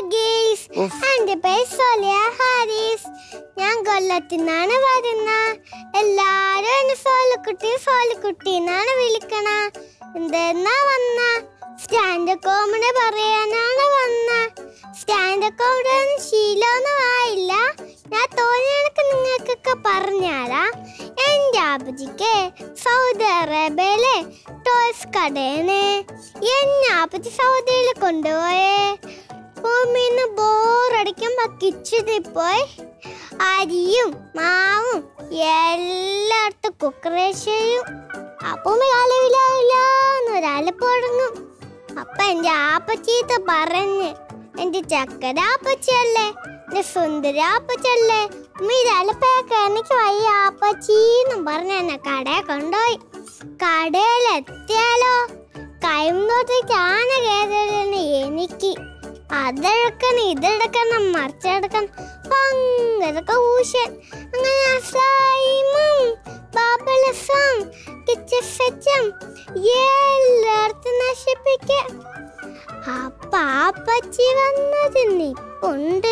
Girls എന്റെ പേര് സോലിയ ഹാരിസ് ഞാൻ കൊല്ലത്തിന്നാണ് വരുന്ന എല്ലാരും എന്നെ സോലക്കുട്ടി സോലക്കുട്ടി എന്നാണ് വിളിക്കണ എന്തെന്നാ വന്ന സ്റ്റാൻഡ് കോമഡി പറയാനാണ് വന്ന സ്റ്റാൻഡ് കോമഡി ഒന്നും ശീലമൊന്നും ആയില്ല ഞാൻ തോന്നിയ കണക്ക് നിങ്ങൾക്കൊക്കെ പറഞ്ഞാലാ എൻ്റെ അപ്പച്ചിക്ക് സൗദി അറേബ്യയിലെ ടോയ്സ് കടയാണ് എന്നെ അപ്പച്ചി സൗദിയിൽ കൊണ്ടുപോയേ ഭൂമിന്ന് ബോറടിക്കുമ്പോ കിച്ചണിൽ പോയി അരിയും മാവും എല്ലായിടത്തും കുക്കറേശയും അപ്പം കാലവില്ലാന്നൊരാള് തുടങ്ങും അപ്പൊ എന്റെ ആപ്പച്ചീത്ത പറഞ്ഞ് എന്റെ ചക്കര ആപ്പച്ചല്ലേ എന്റെ സുന്ദര ആപ്പച്ചല്ലേ ഉമ്മ ഇതലപ്പൊക്കെ എനിക്ക് വയ്യ ആപ്പച്ചീന്നും പറഞ്ഞ് എന്നെ കടയെ കൊണ്ടുപോയി കടയിലെത്തിയാലോ കൈമുമ്പോട്ടേക്ക് ആന കയറുന്ന എനിക്ക് അതെടുക്കണം ഇതെടുക്കണം മറിച്ചെടുക്കണം ഭയങ്കര ഊഷൻ അങ്ങനെ സ്ലൈമും ബബിൾസും കിച്ചഫെച്ചും എല്ലായിടത്തും നശിപ്പിക്കാം അപ്പാപ്പച്ചി വന്നത് നിപ്പുണ്ട്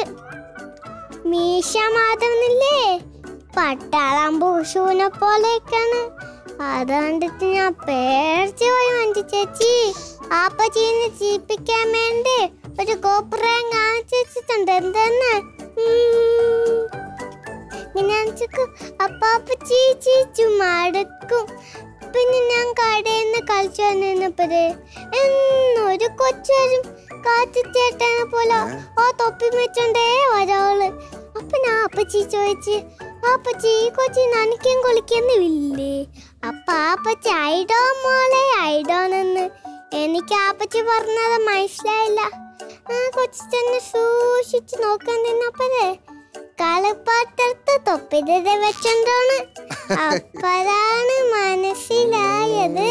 മീശ മാധവനില്ലേ പട്ടാളം ഭൂഷുവിനെ പോലെയൊക്കെയാണ് അത് കണ്ടിട്ട് ഞാൻ പേടിച്ചു പോയി മഞ്ജു ചേച്ചി ആപ്പച്ചീനെ ചീപ്പിക്കാൻ വേണ്ടി ഒരു ഗോപുരം കാണിച്ചു വെച്ചിട്ടുണ്ട് എന്തെന്ന് ഉം. ഇങ്ങനെ അപ്പാപ്പ ചീച്ചു മടുക്കും പിന്നെ ഞാൻ കടയിൽ നിന്ന് കളിച്ചു വന്നിരുന്നപ്പോഴേ എന്നൊരു കൊച്ചുവരും കാത്തിച്ചേട്ടനെ പോലെ ആ തൊപ്പി വെച്ചോണ്ടേ ഒരാള് അപ്പൊ ഞാൻ അപ്പച്ചി ചോദിച്ച് അപ്പച്ചി ഈ കൊച്ചി നനയ്ക്കും കുളിക്കുന്നില്ലേ അപ്പൊ ആപ്പച്ചി ഐഡോ മോളെ ഐഡോണെന്ന് എനിക്ക് ആപ്പച്ചി പറഞ്ഞത് മനസ്സിലായില്ല ആ കൊച്ചു തന്നെ സൂക്ഷിച്ച് നോക്കാൻ നിന്നപ്പോഴേ കളിപ്പാട്ടത്ത് തൊപ്പിതര വെച്ചോണ്ടാണ് അപ്പഴാണ് മനസ്സിലായത്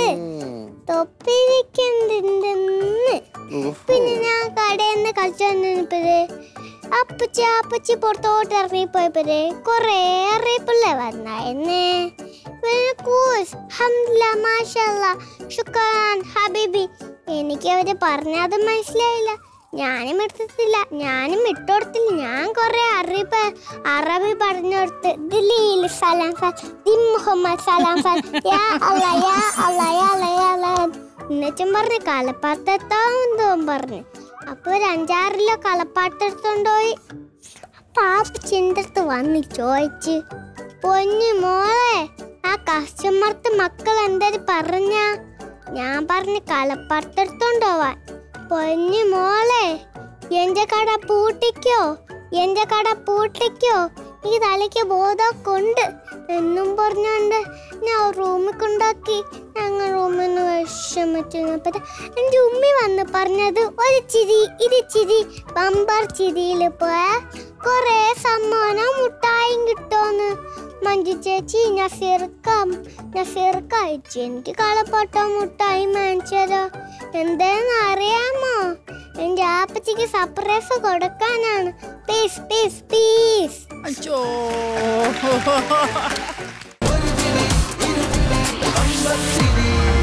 തൊപ്പിരിക്കുന്നുണ്ടെന്ന് പിന്നെ ഞാൻ കടയിൽ നിന്ന് കളിച്ചു വന്നപ്പോഴേ അപ്പച്ചി അപ്പച്ചി പുറത്തോട്ട് ഇറങ്ങിപ്പോയപ്പോഴേ കൊറേ അറിയിപ്പില്ലേ വന്നായിരുന്നേ പിന്നെ കൂസ് ഹംദുലില്ലാ, മാഷല്ലാ, ശുക്രാൻ ഹബീബി എനിക്ക് അവര് പറഞ്ഞത് മനസ്സിലായില്ല ഞാനും എടുത്തിട്ടില്ല ഞാനും ഇട്ടുകൊടുത്തില്ല ഞാൻ കുറെ അറിയിപ്പ് അറബി പറഞ്ഞു കൊടുത്ത് ദിലീൽ സലാം ഫാൻ ദി മുഹമ്മദ് സലാം ഫാൻ യാ അല്ലാ യാ അല്ലാ യാ അല്ലാ യാ അല്ലാ എന്നുവെച്ചും പറഞ്ഞ് കളപ്പാട്ടെത്താൻ പറഞ്ഞു അപ്പൊ ഒരു അഞ്ചാറിലോ കളപ്പാട്ടെടുത്തോണ്ടുപോയി പാപ്പ ചിന്തത്ത് വന്ന് ചോദിച്ച് പൊന്നു മോളെ ആ കസ്റ്റമർത്ത് മക്കൾ എന്തായാലും പറഞ്ഞ ഞാൻ പറഞ്ഞ് കളപ്പർത്തെടുത്തോണ്ടോവാൻ പൊന്നു മോളെ എന്റെ കട പൂട്ടിക്കോ എന്റെ കട പൂട്ടിക്കോ ഈ തലയ്ക്ക് ബോധമൊക്കെ ഉണ്ട് എന്നും പറഞ്ഞോണ്ട് ഞാൻ റൂമിൽ കൊണ്ടാക്കി ഞങ്ങൾ റൂമിൽ നിന്ന് വിഷമിച്ചപ്പോ എൻ്റെ ഉമ്മി വന്ന് പറഞ്ഞത് ഒരു ചിരി ഇരു ചിരി ബമ്പർ ചിരിയിൽ പോയ കൊറേ സമ്മാനം മുട്ടായും കിട്ടുമെന്ന് മഞ്ജു ചേച്ചി നസീർക്കം നസീർക്ക അയച്ചു എനിക്ക് കളപ്പാട്ടോ മുട്ടായി മേടിച്ചതോ എന്താന്ന് അറിയാമോ എൻ്റെ ആപ്പച്ചിക്ക് സർപ്രൈസ് കൊടുക്കാനാണ് പീസ് പീസ് പീസ് അച്ചോ ചിരി